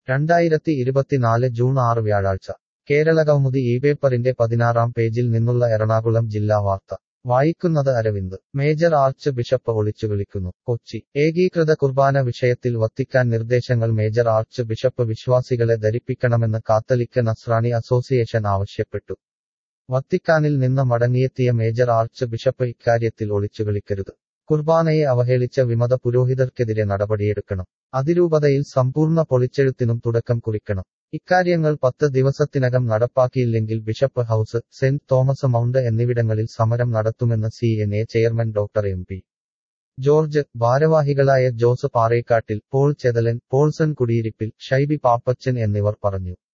രണ്ടായിരത്തി ഇരുപത്തിനാല് ജൂൺ ആറ് വ്യാഴാഴ്ച കേരളകൗമുദി ഈ പേപ്പറിന്റെ പതിനാറാം പേജിൽ നിന്നുള്ള എറണാകുളം ജില്ലാ വാർത്ത വായിക്കുന്നത് അരവിന്ദ് മേജർ ആർച്ച് ബിഷപ്പ് ഒളിച്ചുവിളിക്കുന്നു കൊച്ചി ഏകീകൃത കുർബാന വിഷയത്തിൽ വത്തിക്കാൻ നിർദ്ദേശങ്ങൾ മേജർ ആർച്ച് ബിഷപ്പ് വിശ്വാസികളെ ധരിപ്പിക്കണമെന്ന് കാത്തലിക്ക് നസ്രാണി അസോസിയേഷൻ ആവശ്യപ്പെട്ടു വത്തിക്കാനിൽ നിന്ന് മടങ്ങിയെത്തിയ മേജർ ആർച്ച് ബിഷപ്പ് ഇക്കാര്യത്തിൽ ഒളിച്ചുകളിക്കരുത് കുർബാനയെ അവഹേളിച്ച വിമത പുരോഹിതർക്കെതിരെ നടപടിയെടുക്കണം അതിരൂപതയിൽ സമ്പൂർണ്ണ പൊളിച്ചെഴുത്തിനും തുടക്കം കുറിക്കണം ഇക്കാര്യങ്ങൾ പത്ത് ദിവസത്തിനകം നടപ്പാക്കിയില്ലെങ്കിൽ bishop house saint Thomas mount എന്നിവിടങ്ങളിൽ സമരം നടത്തുമെന്ന് C N A chairman doctor M P George ഭാരവാഹികളായ ജോസ് പാറേക്കാട്ടിൽ പോൾ ചെതലൻ പോൾസൺ കുടിയിരിപ്പിൽ ഷൈബി പാപ്പച്ചൻ എന്നിവർ പറഞ്ഞു